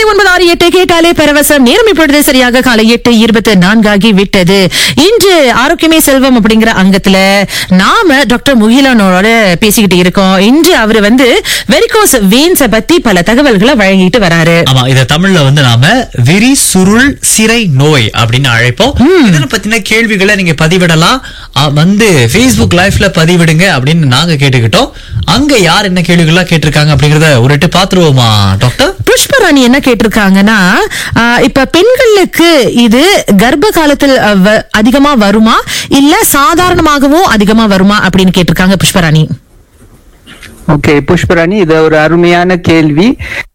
ஒலி ஒன்பது ஆறு எட்டு கேட்டாலே பரவசம் நேரம் இப்பொழுது சரியாக காலை எட்டு இருபத்தி நான்காகி விட்டது இன்று ஆரோக்கியமே செல்வம் அப்படிங்கிற அங்கத்துல நாம டாக்டர் முகிலனோட பேசிக்கிட்டு இருக்கோம் இன்று அவர் வந்து வெரிகோஸ் வெயின்ஸ பத்தி பல தகவல்களை வழங்கிட்டு வராரு ஆமா இத தமிழ்ல வந்து நாம விரி சுருள் சிரை நோய் அப்படின்னு அழைப்போம் இதனை பத்தின கேள்விகளை நீங்க பதிவிடலாம் அ, வந்து Facebook லைவ்ல பதிவிடுங்க அப்படின்னு நாங்க கேட்டுக்கிட்டோம் அங்க யார் என்ன கேள்விகள்லாம் கேட்டிருக்காங்க அப்படிங்கறத ஒரு எட்டு பாத்துருவோமா டாக்டர் புஷ்பராணி என்ன கேட்டிருக்காங்கன்னா ஆஹ், இப்ப பெண்களுக்கு இது கர்ப்ப காலத்தில் அஹ், வ- அதிகமா வருமா இல்ல சாதாரணமாகவும் அதிகமா வருமா அப்படின்னு கேட்டிருக்காங்க புஷ்பராணி ஓகே புஷ்பராணி இது ஒரு அருமையான கேள்வி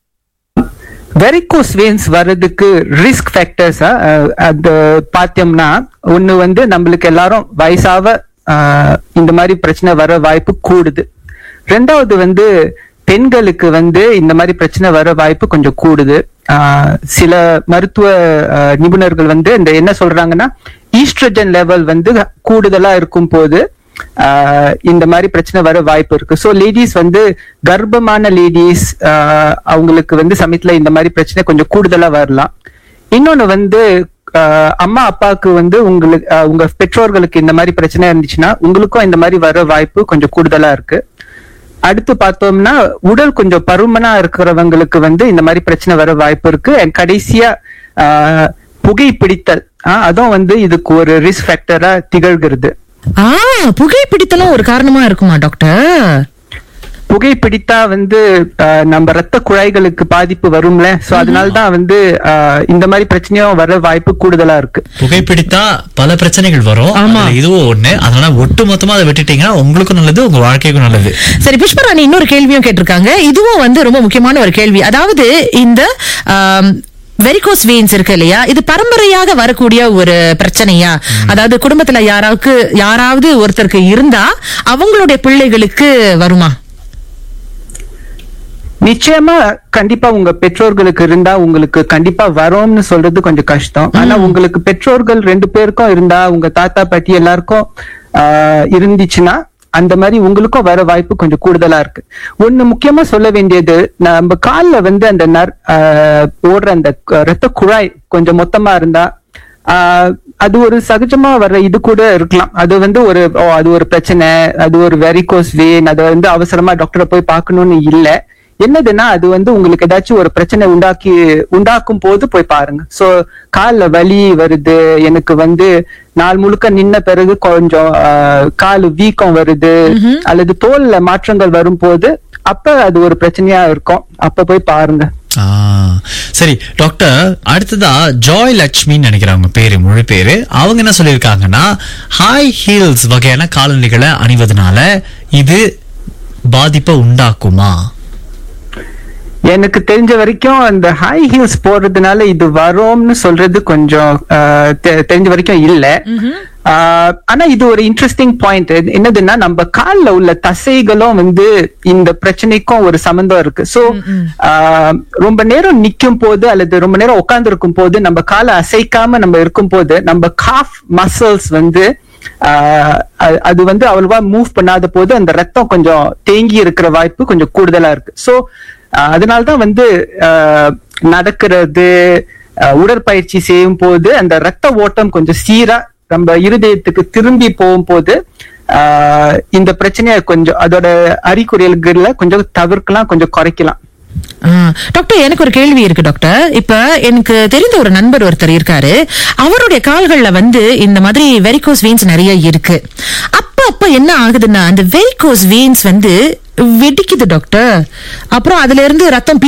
வெரிகோஸ் வெயின்ஸ் வர்றதுக்கு ரிஸ்க் ஃபேக்டர்ஸா அது பார்த்தோம்னா ஒண்ணு வந்து நம்மளுக்கு எல்லாரும் வயசாவ அஹ், இந்த மாதிரி பிரச்சனை வர வாய்ப்பு கூடுது ரெண்டாவது வந்து பெண்களுக்கு வந்து இந்த மாதிரி பிரச்சனை வர வாய்ப்பு கொஞ்சம் கூடுது அஹ், சில மருத்துவ அஹ், நிபுணர்கள் வந்து இந்த என்ன சொல்றாங்கன்னா ஈஸ்ட்ரஜன் லெவல் வந்து கூடுதலா இருக்கும் போது ஆஹ் இந்த மாதிரி பிரச்சனை வர வாய்ப்பு இருக்கு ஸோ லேடிஸ் வந்து கர்ப்பமான லேடிஸ் அவங்களுக்கு வந்து சமயத்துல இந்த மாதிரி பிரச்சனை கொஞ்சம் கூடுதலா வரலாம் இன்னொன்னு வந்து ஆஹ் அம்மா அப்பாவுக்கு வந்து உங்களுக்கு ஆஹ் உங்க பெற்றோர்களுக்கு இந்த மாதிரி பிரச்சனை இருந்துச்சுன்னா உங்களுக்கும் இந்த மாதிரி வர வாய்ப்பு கொஞ்சம் கூடுதலா இருக்கு அடுத்து பார்த்தோம்னா உடல் கொஞ்சம் பருமனா இருக்கிறவங்களுக்கு வந்து இந்த மாதிரி பிரச்சனை வர வாய்ப்பு இருக்கு And கடைசியா ஆஹ் புகைப்பிடித்தல் ஆஹ் அதுவும் வந்து இதுக்கு ஒரு ரிஸ்க் ஃபேக்டரா திகழ்கிறது ஆ புகைப்பிடித்தலும் ஒரு காரணமா இருக்குமா டாக்டர் புகைப்பிடித்தா வந்து ஆஹ், நம்ம ரத்த குழாய்களுக்கு பாதிப்பு வரும்ல சோ அதனால தான் வந்து ஆஹ், இந்த மாதிரி பிரச்சனையும் வர வாய்ப்பு கூடுதலா இருக்கு புகைப்பிடித்தா பல பிரச்சனைகள் வரும் ஆமா. அதுல இதுவும் ஒண்ணு அதனால ஒட்டு மொத்தமா அதை விட்டுட்டீங்கன்னா உங்களுக்கும் நல்லது உங்க வாழ்க்கைக்கும் நல்லது சரி புஷ்பராணி இன்னொரு கேள்வியும் கேட்டிருக்காங்க இதுவும் வந்து ரொம்ப முக்கியமான ஒரு கேள்வி அதாவது இந்த வெரிகோஸ் வெயின்ஸ் இருக்கு இல்லையா இது பரம்பரையாக வரக்கூடிய ஒரு பிரச்சனையா அதாவது குடும்பத்துல யாராவுக்கு யாராவது ஒருத்தருக்கு இருந்தா அவங்களுடைய பிள்ளைகளுக்கு வருமா நிச்சயமா கண்டிப்பா உங்க பெற்றோர்களுக்கு இருந்தா உங்களுக்கு கண்டிப்பா வரும்னு சொல்றது கொஞ்சம் கஷ்டம் ஆனா உங்களுக்கு பெற்றோர்கள் ரெண்டு பேருக்கும் இருந்தா உங்க தாத்தா பாட்டி எல்லாருக்கும் ஆஹ், இருந்துச்சுன்னா அந்த மாதிரி உங்களுக்கும் வர வாய்ப்பு கொஞ்சம் கூடுதலா இருக்கு ஒண்ணு முக்கியமா சொல்ல வேண்டியது நம்ம கால்ல வந்து அந்த நர் ஆஹ், ஓடுற அந்த க- ரத்த குழாய் கொஞ்சம் மொத்தமா இருந்தா ஆஹ், அது ஒரு சகஜமா வர்ற இது கூட இருக்கலாம் அது வந்து ஒரு ஓ அது ஒரு பிரச்சனை அது ஒரு வெரிகோஸ் வெயின் அதை வந்து அவசரமா டாக்டரை போய் பார்க்கணும்னு இல்ல என்னதுன்னா அது வந்து உங்களுக்கு ஏதாச்சும் ஒரு பிரச்சனை உண்டாக்கி உண்டாக்கும் போது போய் பாருங்க சோ கால்ல வலி வருது எனக்கு வந்து நாள் முழுக்க நின்ன பிறகு கொஞ்சம் ஆஹ், கால் வீக்கம் வருது அல்லது தோல்ல மாற்றங்கள் வரும்போது அப்ப அது ஒரு பிரச்சனையா இருக்கும் அப்ப போய் பாருங்க ஆ, சரி டாக்டர் அடுத்ததா ஜாய் லட்சுமின்னு நினைக்கிறேன் அவங்க பேரு முழு பேரு அவங்க என்ன சொல்லியிருக்காங்கன்னா ஹாய் ஹீல்ஸ் வகையான காலணிகளை அணிவதனால இது பாதிப்பை உண்டாக்குமா எனக்கு தெரிஞ்ச வரைக்கும் அந்த ஹை ஹீல்ஸ் போடுறதுனால இது வரும்னு சொல்றது கொஞ்சம் ஆஹ், தெ- தெரிஞ்ச வரைக்கும் இல்ல ஆஹ், ஆனா இது ஒரு இன்ட்ரெஸ்டிங் பாயிண்ட் என்னதுன்னா நம்ம கால்ல உள்ள தசைகளும் வந்து இந்த பிரச்சனைக்கும் ஒரு சம்பந்தம் இருக்கு சோ ரொம்ப நேரம் நிக்கும் போது அல்லது ரொம்ப நேரம் உட்கார்ந்து இருக்கும் போது நம்ம காலை அசைக்காம நம்ம இருக்கும் போது நம்ம காஃப் மசில்ஸ் வந்து ஆஹ், அது- அது வந்து அவ்வளவா மூவ் பண்ணாத போது அந்த ரத்தம் கொஞ்சம் தேங்கி இருக்கிற வாய்ப்பு கொஞ்சம் கூடுதலா இருக்கு சோ அதனால்தான் வந்து ஆஹ், நடக்கிறது ஆஹ், உடற்பயிற்சி செய்யும் போது அந்த ரத்த ஓட்டம் கொஞ்சம் சீரா நம்ம இருதயத்துக்கு திரும்பி போகும்போது ஆஹ், இந்த பிரச்சனையை கொஞ்சம் அதோட அறிகுறிகளை கொஞ்சம் தவிர்க்கலாம் கொஞ்சம் குறைக்கலாம் ஆ, டாக்டர் எனக்கு ஒரு கேள்வி இருக்கு டாக்டர் இப்ப எனக்கு தெரிந்த ஒரு நண்பர் ஒருத்தர் இருக்காரு அவருடைய கால்கள்ல வந்து இந்த மாதிரி வெரிகோஸ் வெயின்ஸ் நிறைய இருக்கு அப்ப அப்ப என்ன ஆகுதுன்னா அந்த வெரிகோஸ் வெயின்ஸ் வந்து வெடிக்குது டாக்டர் அப்புறம் அதுல இருந்து ரத்தம்